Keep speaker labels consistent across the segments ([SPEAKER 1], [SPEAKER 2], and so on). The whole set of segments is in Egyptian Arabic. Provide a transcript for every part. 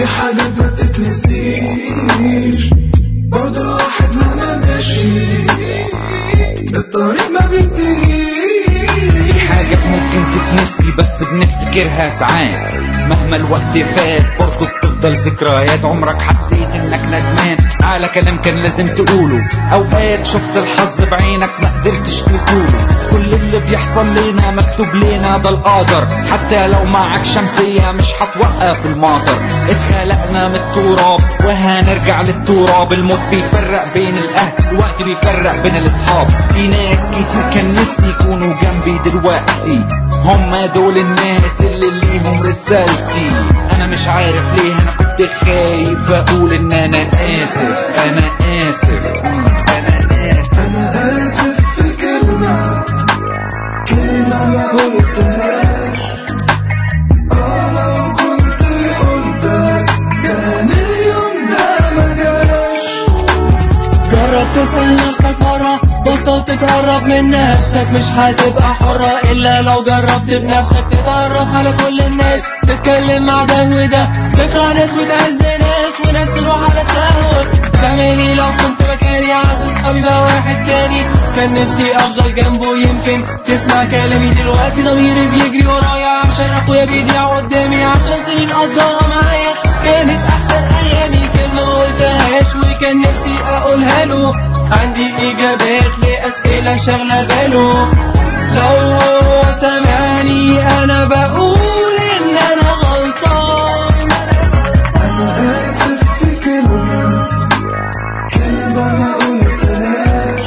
[SPEAKER 1] في حاجات ما بتتنسيش برضه الواحد مهما ماشي الطريق ما بينتهيش
[SPEAKER 2] في حاجات ممكن تتنسي بس بنفتكرها ساعات مهما الوقت فات برضه بتفضل ذكريات عمرك حسيت انك ندمان على كلام كان لازم تقوله اوقات شفت الحظ بعينك ما قدرتش تقوله كل اللي بيحصل لنا مكتوب لنا ده القدر حتى لو معك شمسية مش هتوقف المطر اتخلقنا من التراب وهنرجع للتراب الموت بيفرق بين الاهل الوقت بيفرق بين الاصحاب في ناس كتير كان نفسي يكونوا جنبي دلوقتي هم دول الناس اللي ليهم رسالتي انا مش عارف ليه انا كنت خايف اقول ان انا اسف انا اسف مم، انا اسف
[SPEAKER 1] أنا آسف في كلمة كلمة ما قلتهاش آه لو كنت قلتها كان اليوم ده ما جاش
[SPEAKER 3] جرب تسأل نفسك مرة بطل تتهرب من نفسك مش هتبقى حرة إلا لو جربت بنفسك تتعرف على كل الناس تتكلم مع ده وده تكره ناس وتعز ناس وناس تروح على سهوك تعملي لو كنت مكاني عايز اصحابي بقى واحد تاني كان نفسي افضل جنبه يمكن تسمع كلامي دلوقتي ضميري بيجري ورايا عشان اخويا بيضيع قدامي عشان سنين قضاها معايا كانت احسن ايامي كلمة ما قلتهاش وكان نفسي اقولها له عندي اجابات لاسئلة شغلة باله لو هو سمعني انا بقول ان انا غلطان
[SPEAKER 1] أنا آسف في كلمة كلمة ما قلتهاش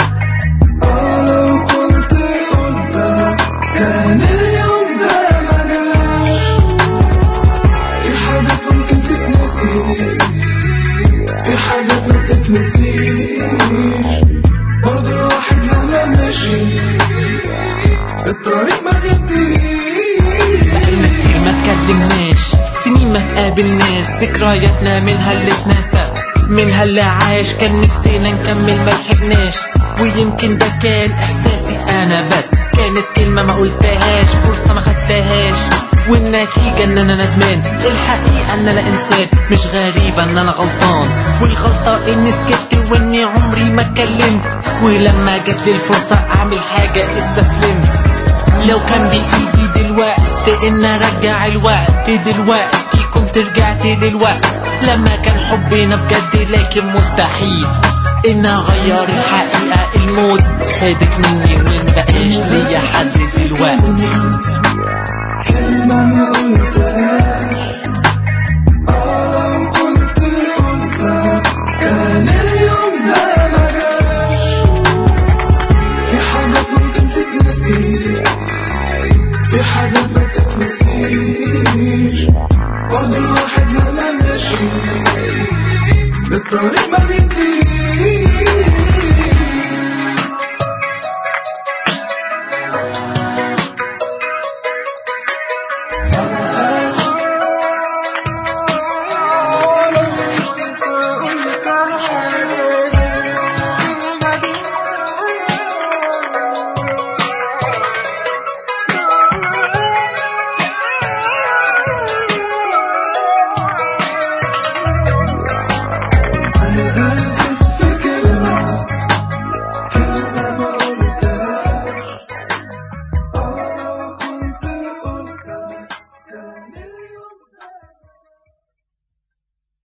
[SPEAKER 1] آه لو كنت قلتها كان اليوم ده ما جاش في حاجات ممكن تتنسي في حاجات ما بتتنسيش برضه الواحد مهما ماشي الطريق ما بينتهيش
[SPEAKER 4] بقالنا كتير ما اتكلمناش سنين ما تقابلناش ذكرياتنا منها اللي اتنسى منها اللي عاش كان نفسنا نكمل ما لحقناش ويمكن ده كان احساسي انا بس كانت كلمة ما قلتهاش فرصة ما خدتهاش والنتيجة ان انا ندمان الحقيقة ان انا انسان مش غريبة ان انا غلطان والغلطة اني سكت واني عمري ما اتكلمت ولما جت لي الفرصة اعمل حاجة استسلمت لو كان بإيدي دلوقتي إن أرجع الوقت دلوقتي كنت رجعت للوقت لما كان حبنا بجد لكن مستحيل إن أغير الحقيقة الموت خدك مني ومبقاش ليا حد دلوقتي
[SPEAKER 1] كلمة ما قلتهاش آه لو كنت قلتها كان اليوم ده ما جاش في حاجات ممكن تتنسي في حاجات ما تتنسيش برضه الواحد مهما ماشي الطريق ما بينتهيش